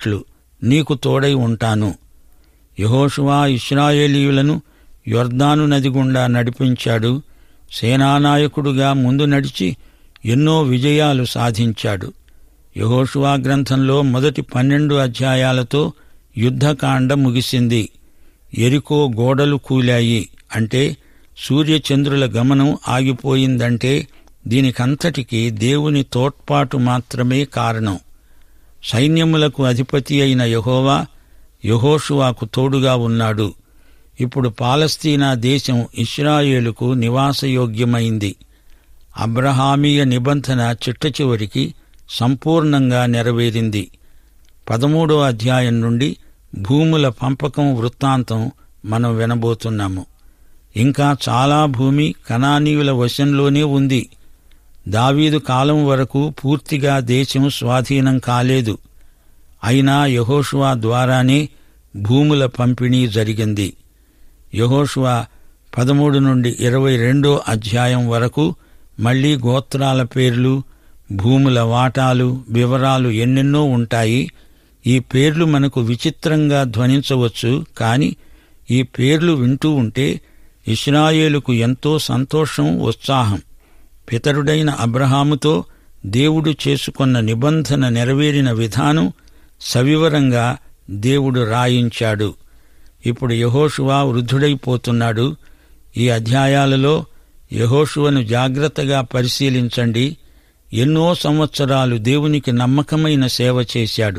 ఉన్నట్లు నీకు తోడై ఉంటాను యహోషువా ఇస్రాయేలీయులను యొర్దాను నది గుండా నడిపించాడు సేనానాయకుడుగా ముందు నడిచి ఎన్నో విజయాలు సాధించాడు యహోషువా గ్రంథంలో మొదటి పన్నెండు అధ్యాయాలతో యుద్ధకాండ ముగిసింది ఎరికో గోడలు కూలాయి అంటే సూర్యచంద్రుల గమనం ఆగిపోయిందంటే దీనికంతటికి దేవుని తోడ్పాటు మాత్రమే కారణం సైన్యములకు అధిపతి అయిన యహోవా యహోషువాకు తోడుగా ఉన్నాడు ఇప్పుడు పాలస్తీనా దేశం ఇస్రాయేలుకు నివాసయోగ్యమైంది అబ్రహామీయ నిబంధన చిట్ట చివరికి సంపూర్ణంగా నెరవేరింది పదమూడో అధ్యాయం నుండి భూముల పంపకం వృత్తాంతం మనం వినబోతున్నాము ఇంకా చాలా భూమి కనానీయుల వశంలోనే ఉంది దావీదు కాలం వరకు పూర్తిగా దేశం స్వాధీనం కాలేదు అయినా యహోషువా ద్వారానే భూముల పంపిణీ జరిగింది యహోషువా పదమూడు నుండి ఇరవై రెండో అధ్యాయం వరకు మళ్లీ గోత్రాల పేర్లు భూముల వాటాలు వివరాలు ఎన్నెన్నో ఉంటాయి ఈ పేర్లు మనకు విచిత్రంగా ధ్వనించవచ్చు కాని ఈ పేర్లు వింటూ ఉంటే ఇస్రాయేలుకు ఎంతో సంతోషం ఉత్సాహం పితరుడైన అబ్రహాముతో దేవుడు చేసుకొన్న నిబంధన నెరవేరిన విధానం సవివరంగా దేవుడు రాయించాడు ఇప్పుడు యహోషువా వృద్ధుడైపోతున్నాడు ఈ అధ్యాయాలలో యహోషువను జాగ్రత్తగా పరిశీలించండి ఎన్నో సంవత్సరాలు దేవునికి నమ్మకమైన సేవ చేశాడు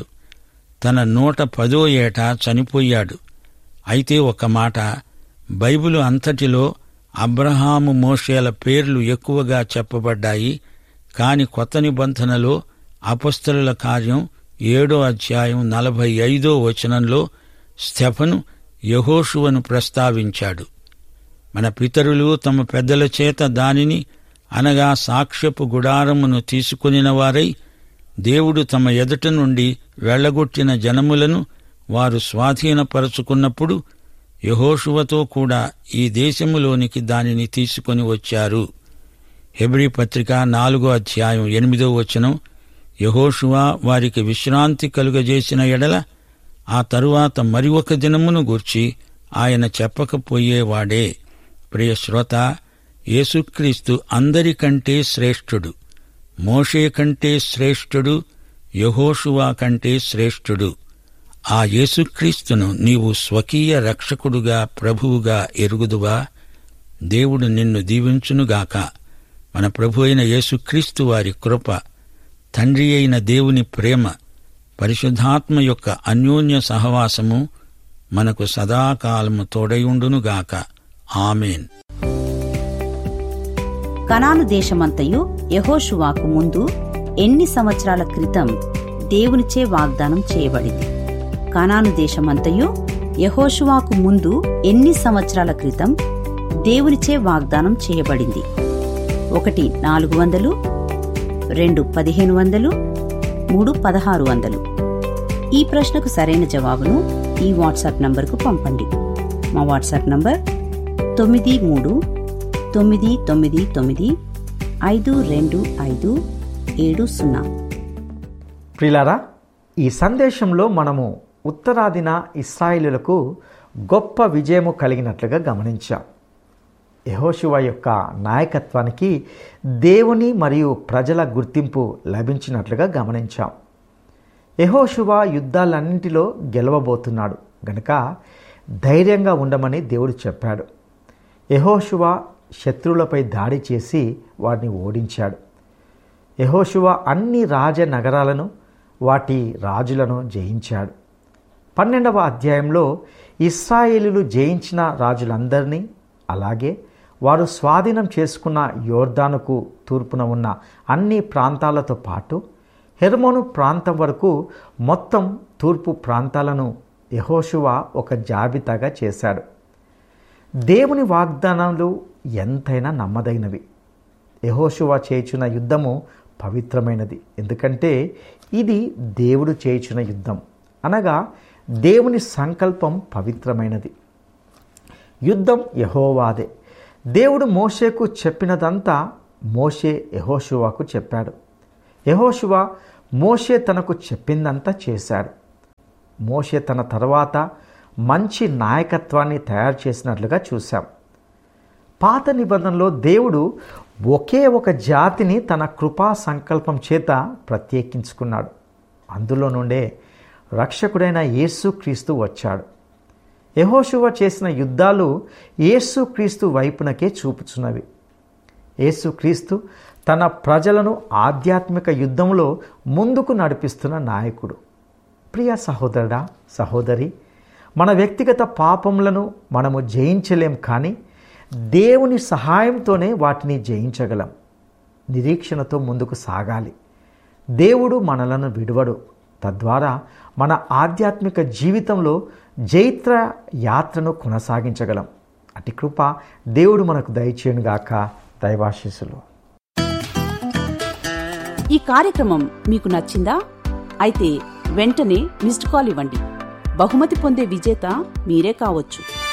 తన నూట పదో ఏట చనిపోయాడు అయితే ఒక మాట బైబిలు అంతటిలో అబ్రహాము మోషేల పేర్లు ఎక్కువగా చెప్పబడ్డాయి కాని కొత్త నిబంధనలో అపస్తలుల కార్యం ఏడో అధ్యాయం నలభై ఐదో వచనంలో స్టెఫను యహోషువను ప్రస్తావించాడు మన పితరులు తమ పెద్దల చేత దానిని అనగా సాక్ష్యపు గుడారమును తీసుకునిన వారై దేవుడు తమ ఎదుట నుండి వెళ్లగొట్టిన జనములను వారు స్వాధీనపరచుకున్నప్పుడు యహోషువతో కూడా ఈ దేశములోనికి దానిని తీసుకొని వచ్చారు హెబ్రి పత్రిక నాలుగో అధ్యాయం ఎనిమిదో వచనం యహోషువా వారికి విశ్రాంతి కలుగజేసిన ఎడల ఆ తరువాత మరి ఒక దినమును గూర్చి ఆయన చెప్పకపోయేవాడే ప్రియ శ్రోత యేసుక్రీస్తు అందరికంటే శ్రేష్ఠుడు మోషే కంటే శ్రేష్ఠుడు యహోషువా కంటే శ్రేష్ఠుడు ఆ యేసుక్రీస్తును నీవు స్వకీయ రక్షకుడుగా ప్రభువుగా ఎరుగుదువా దేవుడు నిన్ను దీవించునుగాక మన ప్రభు అయిన యేసుక్రీస్తు వారి కృప తండ్రి అయిన దేవుని ప్రేమ పరిశుద్ధాత్మ యొక్క అన్యోన్య సహవాసము మనకు సదాకాలము తోడయుండునుగాక ఆమెన్ కనాను దేశమంతయు యహోషువాకు ముందు ఎన్ని సంవత్సరాల క్రితం దేవునిచే వాగ్దానం చేయబడింది కనాను దేశమంతయు యహోషువాకు ముందు ఎన్ని సంవత్సరాల క్రితం దేవునిచే వాగ్దానం చేయబడింది ఒకటి నాలుగు వందలు రెండు పదిహేను వందలు మూడు పదహారు వందలు ఈ ప్రశ్నకు సరైన జవాబును ఈ వాట్సాప్ నంబర్కు పంపండి మా వాట్సాప్ నంబర్ తొమ్మిది మూడు తొమ్మిది తొమ్మిది తొమ్మిది ఐదు రెండు ఐదు ఏడు సున్నా ప్రిలారా ఈ సందేశంలో మనము ఉత్తరాదిన ఇస్రాయిలులకు గొప్ప విజయము కలిగినట్లుగా గమనించాం యహోశివ యొక్క నాయకత్వానికి దేవుని మరియు ప్రజల గుర్తింపు లభించినట్లుగా గమనించాం యహోశివ యుద్ధాలన్నింటిలో గెలవబోతున్నాడు గనక ధైర్యంగా ఉండమని దేవుడు చెప్పాడు యహోశివ శత్రువులపై దాడి చేసి వారిని ఓడించాడు యహోశివ అన్ని రాజ నగరాలను వాటి రాజులను జయించాడు పన్నెండవ అధ్యాయంలో ఇస్రాయేలులు జయించిన రాజులందరినీ అలాగే వారు స్వాధీనం చేసుకున్న యోర్దానుకు తూర్పున ఉన్న అన్ని ప్రాంతాలతో పాటు హెర్మోను ప్రాంతం వరకు మొత్తం తూర్పు ప్రాంతాలను యహోశువ ఒక జాబితాగా చేశాడు దేవుని వాగ్దానాలు ఎంతైనా నమ్మదైనవి యహోశువ చేయుచున్న యుద్ధము పవిత్రమైనది ఎందుకంటే ఇది దేవుడు చేయుచున్న యుద్ధం అనగా దేవుని సంకల్పం పవిత్రమైనది యుద్ధం యహోవాదే దేవుడు మోషేకు చెప్పినదంతా మోషే యహోశువాకు చెప్పాడు యహోశువ మోషే తనకు చెప్పిందంతా చేశాడు మోషే తన తర్వాత మంచి నాయకత్వాన్ని తయారు చేసినట్లుగా చూశాం పాత నిబంధనలో దేవుడు ఒకే ఒక జాతిని తన కృపా సంకల్పం చేత ప్రత్యేకించుకున్నాడు అందులో నుండే రక్షకుడైన యేసుక్రీస్తు వచ్చాడు యహోశువ చేసిన యుద్ధాలు యేసుక్రీస్తు వైపునకే చూపుచున్నవి యేసుక్రీస్తు తన ప్రజలను ఆధ్యాత్మిక యుద్ధంలో ముందుకు నడిపిస్తున్న నాయకుడు ప్రియ సహోదరుడా సహోదరి మన వ్యక్తిగత పాపములను మనము జయించలేం కానీ దేవుని సహాయంతోనే వాటిని జయించగలం నిరీక్షణతో ముందుకు సాగాలి దేవుడు మనలను విడువడు తద్వారా మన ఆధ్యాత్మిక జీవితంలో జైత్ర యాత్రను కొనసాగించగలం అటు కృప దేవుడు మనకు దయచేయునుగాక దైవాశీస్సులు ఈ కార్యక్రమం మీకు నచ్చిందా అయితే వెంటనే మిస్డ్ కాల్ ఇవ్వండి బహుమతి పొందే విజేత మీరే కావచ్చు